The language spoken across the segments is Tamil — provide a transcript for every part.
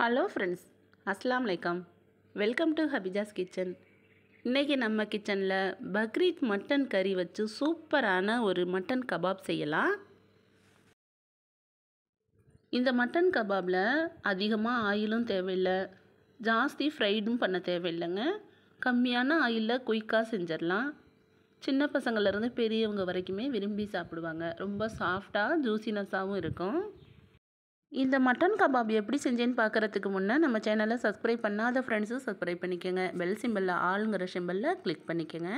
ஹலோ ஃப்ரெண்ட்ஸ் அஸ்லாம் வலைக்கம் வெல்கம் டு ஹபிஜாஸ் கிச்சன் இன்றைக்கி நம்ம கிச்சனில் பக்ரீத் மட்டன் கறி வச்சு சூப்பரான ஒரு மட்டன் கபாப் செய்யலாம் இந்த மட்டன் கபாபில் அதிகமாக ஆயிலும் தேவையில்லை ஜாஸ்தி ஃப்ரைடும் பண்ண தேவையில்லைங்க கம்மியான ஆயிலில் குயிக்காக செஞ்சிடலாம் சின்ன பசங்கள்லேருந்து பெரியவங்க வரைக்குமே விரும்பி சாப்பிடுவாங்க ரொம்ப சாஃப்டாக ஜூசினஸாகவும் இருக்கும் இந்த மட்டன் கபாப் எப்படி செஞ்சேன்னு பார்க்குறதுக்கு முன்னே நம்ம சேனலை சப்ஸ்கிரைப் பண்ணாத ஃப்ரெண்ட்ஸும் சப்ஸ்கிரைப் பண்ணிக்கோங்க பெல் சிம்பிளில் ஆளுங்கிற சிம்பிளில் கிளிக் பண்ணிக்கோங்க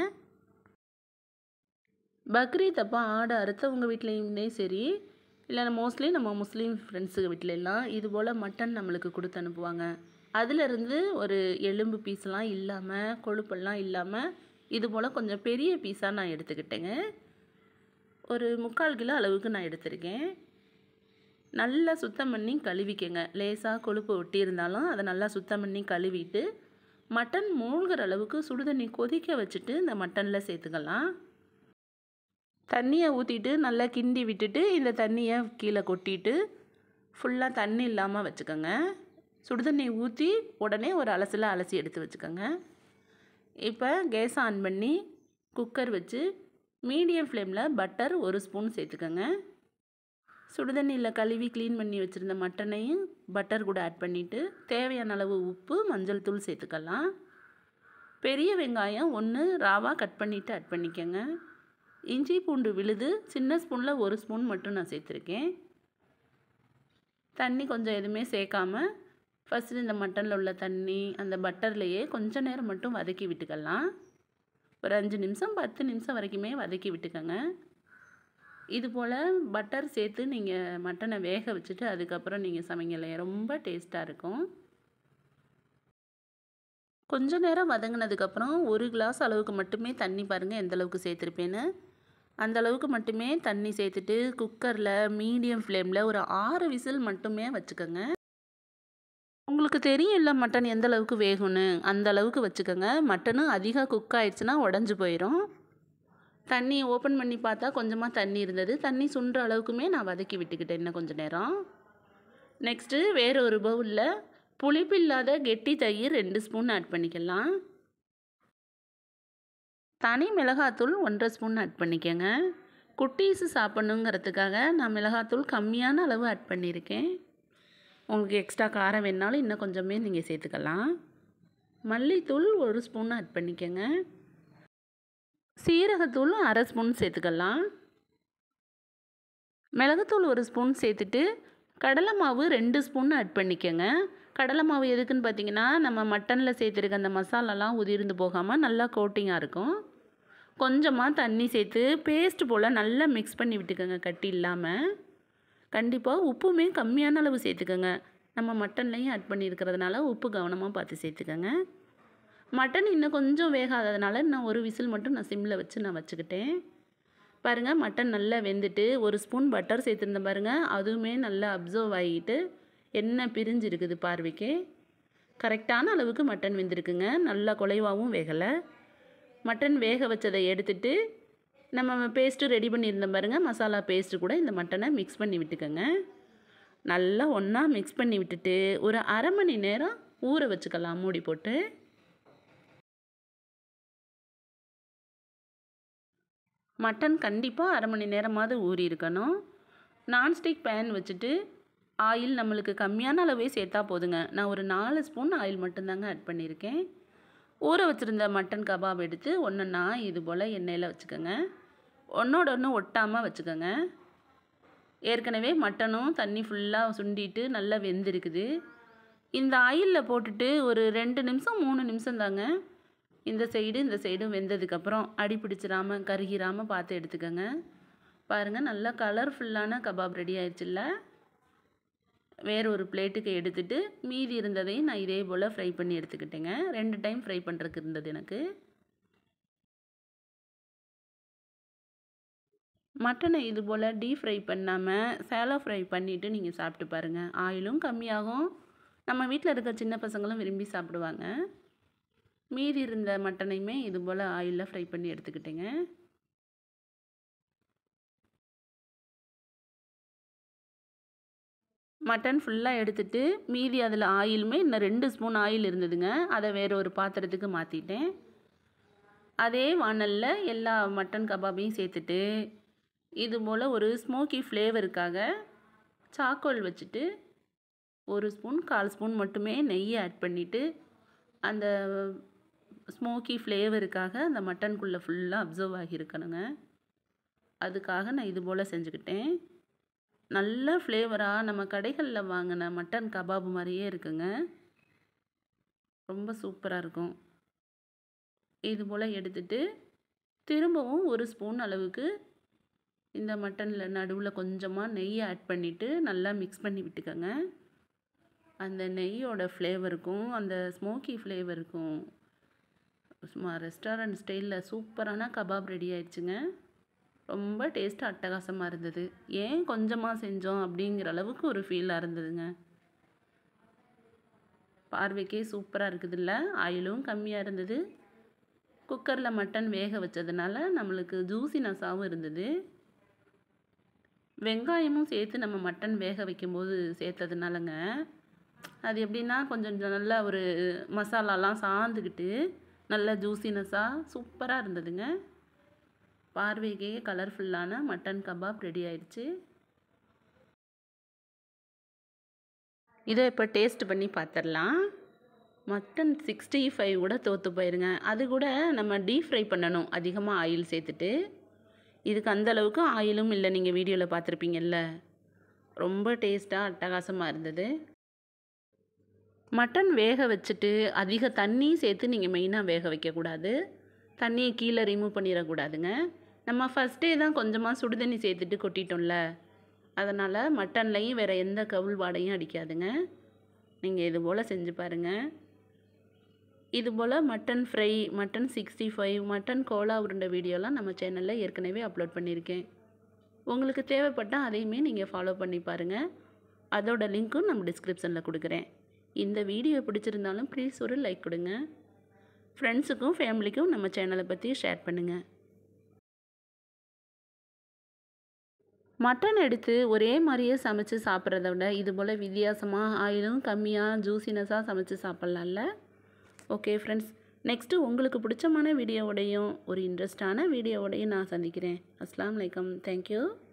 பக்ரீத் அப்போ ஆடு அறுத்தவங்க வீட்லேயுமே சரி இல்லை மோஸ்ட்லி நம்ம முஸ்லீம் ஃப்ரெண்ட்ஸு வீட்டிலலாம் இது போல் மட்டன் நம்மளுக்கு கொடுத்து அனுப்புவாங்க அதிலிருந்து ஒரு எலும்பு பீஸ்லாம் இல்லாமல் கொழுப்பெல்லாம் இல்லாமல் இது போல் கொஞ்சம் பெரிய பீஸாக நான் எடுத்துக்கிட்டேங்க ஒரு முக்கால் கிலோ அளவுக்கு நான் எடுத்திருக்கேன் நல்லா சுத்தம் பண்ணி கழுவிக்கங்க லேசாக கொழுப்பு ஒட்டி இருந்தாலும் அதை நல்லா சுத்தம் பண்ணி கழுவிட்டு மட்டன் மூழ்கிற அளவுக்கு சுடுதண்ணி கொதிக்க வச்சுட்டு இந்த மட்டனில் சேர்த்துக்கலாம் தண்ணியை ஊற்றிட்டு நல்லா கிண்டி விட்டுட்டு இந்த தண்ணியை கீழே கொட்டிட்டு ஃபுல்லாக தண்ணி இல்லாமல் வச்சுக்கோங்க சுடுதண்ணி ஊற்றி உடனே ஒரு அலசில் அலசி எடுத்து வச்சுக்கோங்க இப்போ கேஸ் ஆன் பண்ணி குக்கர் வச்சு மீடியம் ஃப்ளேமில் பட்டர் ஒரு ஸ்பூன் சேர்த்துக்கோங்க சுடுதண்ணியில் கழுவி க்ளீன் பண்ணி வச்சுருந்த மட்டனையும் பட்டர் கூட ஆட் பண்ணிவிட்டு தேவையான அளவு உப்பு மஞ்சள் தூள் சேர்த்துக்கலாம் பெரிய வெங்காயம் ஒன்று ராவாக கட் பண்ணிவிட்டு ஆட் பண்ணிக்கோங்க இஞ்சி பூண்டு விழுது சின்ன ஸ்பூனில் ஒரு ஸ்பூன் மட்டும் நான் சேர்த்துருக்கேன் தண்ணி கொஞ்சம் எதுவுமே சேர்க்காம ஃபஸ்ட்டு இந்த மட்டனில் உள்ள தண்ணி அந்த பட்டர்லையே கொஞ்சம் நேரம் மட்டும் வதக்கி விட்டுக்கலாம் ஒரு அஞ்சு நிமிஷம் பத்து நிமிஷம் வரைக்குமே வதக்கி விட்டுக்கோங்க இது போல் பட்டர் சேர்த்து நீங்கள் மட்டனை வேக வச்சுட்டு அதுக்கப்புறம் நீங்கள் சமைங்கலே ரொம்ப டேஸ்ட்டாக இருக்கும் கொஞ்ச நேரம் வதங்கினதுக்கப்புறம் ஒரு கிளாஸ் அளவுக்கு மட்டுமே தண்ணி பாருங்கள் எந்த அளவுக்கு சேர்த்துருப்பேன்னு அந்த அளவுக்கு மட்டுமே தண்ணி சேர்த்துட்டு குக்கரில் மீடியம் ஃப்ளேமில் ஒரு ஆறு விசில் மட்டுமே வச்சுக்கோங்க உங்களுக்கு தெரியும் இல்லை மட்டன் எந்த அளவுக்கு வேகும்னு அந்த அளவுக்கு வச்சுக்கோங்க மட்டனும் அதிகம் குக் ஆயிடுச்சுன்னா உடஞ்சி போயிடும் தண்ணி ஓப்பன் பண்ணி பார்த்தா கொஞ்சமாக தண்ணி இருந்தது தண்ணி சுண்டுற அளவுக்குமே நான் வதக்கி விட்டுக்கிட்டேன் இன்னும் கொஞ்சம் நேரம் நெக்ஸ்ட்டு வேறு ஒரு பவுலில் புளிப்பு இல்லாத கெட்டி தயிர் ரெண்டு ஸ்பூன் ஆட் பண்ணிக்கலாம் தனி மிளகாத்தூள் ஒன்றரை ஸ்பூன் ஆட் பண்ணிக்கோங்க குட்டீஸு சாப்பிட்ணுங்கிறதுக்காக நான் மிளகாத்தூள் கம்மியான அளவு ஆட் பண்ணியிருக்கேன் உங்களுக்கு எக்ஸ்ட்ரா காரம் வேணாலும் இன்னும் கொஞ்சமே நீங்கள் சேர்த்துக்கலாம் மல்லித்தூள் ஒரு ஸ்பூன் ஆட் பண்ணிக்கோங்க சீரகத்தூள் அரை ஸ்பூன் சேர்த்துக்கலாம் மிளகுத்தூள் ஒரு ஸ்பூன் சேர்த்துட்டு கடலை மாவு ரெண்டு ஸ்பூன் ஆட் பண்ணிக்கோங்க கடலை மாவு எதுக்குன்னு பார்த்தீங்கன்னா நம்ம மட்டனில் சேர்த்துருக்க அந்த மசாலாலாம் உதிர்ந்து போகாமல் நல்லா கோட்டிங்காக இருக்கும் கொஞ்சமாக தண்ணி சேர்த்து பேஸ்ட் போல் நல்லா மிக்ஸ் பண்ணி விட்டுக்கோங்க கட்டி இல்லாமல் கண்டிப்பாக உப்புமே கம்மியான அளவு சேர்த்துக்கோங்க நம்ம மட்டன்லேயும் ஆட் பண்ணியிருக்கிறதுனால உப்பு கவனமாக பார்த்து சேர்த்துக்கோங்க மட்டன் இன்னும் கொஞ்சம் வேகாததுனால நான் ஒரு விசில் மட்டும் நான் சிம்மில் வச்சு நான் வச்சுக்கிட்டேன் பாருங்கள் மட்டன் நல்லா வெந்துட்டு ஒரு ஸ்பூன் பட்டர் சேர்த்துருந்தேன் பாருங்கள் அதுவுமே நல்லா அப்சர்வ் ஆகிட்டு எண்ணெய் பிரிஞ்சு இருக்குது பார்வைக்கு கரெக்டான அளவுக்கு மட்டன் வெந்திருக்குங்க நல்லா குலைவாகவும் வேகலை மட்டன் வேக வச்சதை எடுத்துட்டு நம்ம பேஸ்ட்டு ரெடி பண்ணியிருந்தோம் பாருங்கள் மசாலா பேஸ்ட்டு கூட இந்த மட்டனை மிக்ஸ் பண்ணி விட்டுக்கோங்க நல்லா ஒன்றா மிக்ஸ் பண்ணி விட்டுட்டு ஒரு அரை மணி நேரம் ஊற வச்சுக்கலாம் மூடி போட்டு மட்டன் கண்டிப்பாக அரை மணி நேரமாவது ஊறி இருக்கணும் நான்ஸ்டிக் பேன் வச்சுட்டு ஆயில் நம்மளுக்கு கம்மியான அளவே சேர்த்தா போதுங்க நான் ஒரு நாலு ஸ்பூன் ஆயில் மட்டும்தாங்க ஆட் பண்ணியிருக்கேன் ஊற வச்சுருந்த மட்டன் கபாப் எடுத்து ஒன்றுன்னா இது போல் எண்ணெயில் வச்சுக்கோங்க ஒன்றோட ஒன்று ஒட்டாமல் வச்சுக்கோங்க ஏற்கனவே மட்டனும் தண்ணி ஃபுல்லாக சுண்டிட்டு நல்லா வெந்திருக்குது இந்த ஆயிலில் போட்டுட்டு ஒரு ரெண்டு நிமிஷம் மூணு நிமிஷம் தாங்க இந்த சைடு இந்த சைடும் வெந்ததுக்கப்புறம் அடி பிடிச்சிடாமல் கருகிராமல் பார்த்து எடுத்துக்கோங்க பாருங்கள் நல்லா கலர்ஃபுல்லான கபாப் ரெடி ஆயிடுச்சுல்ல வேறு ஒரு பிளேட்டுக்கு எடுத்துட்டு மீதி இருந்ததையும் நான் இதே போல் ஃப்ரை பண்ணி எடுத்துக்கிட்டேங்க ரெண்டு டைம் ஃப்ரை பண்ணுறதுக்கு இருந்தது எனக்கு மட்டனை இது போல் டீப் ஃப்ரை பண்ணாமல் சேலோ ஃப்ரை பண்ணிவிட்டு நீங்கள் சாப்பிட்டு பாருங்கள் ஆயிலும் கம்மியாகும் நம்ம வீட்டில் இருக்க சின்ன பசங்களும் விரும்பி சாப்பிடுவாங்க மீதி இருந்த மட்டனையுமே இது போல் ஆயிலில் ஃப்ரை பண்ணி எடுத்துக்கிட்டேங்க மட்டன் ஃபுல்லாக எடுத்துட்டு மீதி அதில் ஆயிலுமே இன்னும் ரெண்டு ஸ்பூன் ஆயில் இருந்ததுங்க அதை வேறு ஒரு பாத்திரத்துக்கு மாற்றிட்டேன் அதே வானலில் எல்லா மட்டன் கபாபையும் சேர்த்துட்டு இது போல் ஒரு ஸ்மோக்கி ஃப்ளேவருக்காக சாக்கோல் வச்சுட்டு ஒரு ஸ்பூன் கால் ஸ்பூன் மட்டுமே நெய்யை ஆட் பண்ணிவிட்டு அந்த ஸ்மோக்கி ஃப்ளேவருக்காக அந்த மட்டனுக்குள்ளே ஃபுல்லாக அப்சர்வ் ஆகியிருக்கணுங்க அதுக்காக நான் இது போல் செஞ்சுக்கிட்டேன் நல்ல ஃப்ளேவராக நம்ம கடைகளில் வாங்கின மட்டன் கபாப் மாதிரியே இருக்குங்க ரொம்ப சூப்பராக இருக்கும் இது போல் எடுத்துட்டு திரும்பவும் ஒரு ஸ்பூன் அளவுக்கு இந்த மட்டனில் நடுவில் கொஞ்சமாக நெய் ஆட் பண்ணிவிட்டு நல்லா மிக்ஸ் பண்ணி விட்டுக்கோங்க அந்த நெய்யோட ஃப்ளேவருக்கும் அந்த ஸ்மோக்கி ஃப்ளேவருக்கும் சும்மா ரெஸ்டாரண்ட் ஸ்டைலில் சூப்பரான கபாப் ரெடி ஆயிடுச்சுங்க ரொம்ப டேஸ்ட்டு அட்டகாசமாக இருந்தது ஏன் கொஞ்சமாக செஞ்சோம் அப்படிங்கிற அளவுக்கு ஒரு ஃபீலாக இருந்ததுங்க பார்வைக்கே சூப்பராக இருக்குதுல்ல ஆயிலும் கம்மியாக இருந்தது குக்கரில் மட்டன் வேக வச்சதுனால நம்மளுக்கு ஜூசினஸாகவும் இருந்தது வெங்காயமும் சேர்த்து நம்ம மட்டன் வேக வைக்கும்போது சேர்த்ததுனாலங்க அது எப்படின்னா கொஞ்சம் நல்லா ஒரு மசாலாலாம் சாந்துக்கிட்டு நல்ல ஜூசினஸாக சூப்பராக இருந்ததுங்க பார்வைக்கே கலர்ஃபுல்லான மட்டன் கபாப் ரெடி ஆயிடுச்சு இதை இப்போ டேஸ்ட் பண்ணி பார்த்துடலாம் மட்டன் சிக்ஸ்டி ஃபைவ் கூட தோற்று போயிருங்க அது கூட நம்ம டீப் ஃப்ரை பண்ணணும் அதிகமாக ஆயில் சேர்த்துட்டு இதுக்கு அந்த அளவுக்கு ஆயிலும் இல்லை நீங்கள் வீடியோவில் பார்த்துருப்பீங்கல்ல ரொம்ப டேஸ்ட்டாக அட்டகாசமாக இருந்தது மட்டன் வேக வச்சுட்டு அதிக தண்ணி சேர்த்து நீங்கள் மெயினாக வேக வைக்கக்கூடாது தண்ணியை கீழே ரிமூவ் பண்ணிடக்கூடாதுங்க நம்ம ஃபஸ்ட்டே தான் கொஞ்சமாக சுடுதண்ணி சேர்த்துட்டு கொட்டிட்டோம்ல அதனால் மட்டன்லையும் வேறு எந்த கவுள் வாடையும் அடிக்காதுங்க நீங்கள் இது போல் செஞ்சு பாருங்கள் இது போல் mutton fry mutton sixty five mutton கோலா உருண்டை வீடியோலாம் நம்ம சேனலில் ஏற்கனவே அப்லோட் பண்ணியிருக்கேன் உங்களுக்கு தேவைப்பட்டால் அதையுமே நீங்கள் ஃபாலோ பண்ணி பாருங்கள் அதோட லிங்க்கும் நம்ம டிஸ்கிரிப்ஷனில் கொடுக்குறேன் இந்த வீடியோ பிடிச்சிருந்தாலும் ப்ளீஸ் ஒரு லைக் கொடுங்க ஃப்ரெண்ட்ஸுக்கும் ஃபேமிலிக்கும் நம்ம சேனலை பற்றி ஷேர் பண்ணுங்கள் மட்டன் எடுத்து ஒரே மாதிரியே சமைச்சு சாப்பிட்றத விட இது போல் வித்தியாசமாக ஆயிலும் கம்மியாக ஜூசினஸாக சமைச்சு சாப்பிட்லாம்ல ஓகே ஃப்ரெண்ட்ஸ் நெக்ஸ்ட்டு உங்களுக்கு பிடிச்சமான வீடியோவோடையும் ஒரு இன்ட்ரெஸ்டான வீடியோவோடையும் நான் சந்திக்கிறேன் அஸ்லாம் வலைக்கம் தேங்க்யூ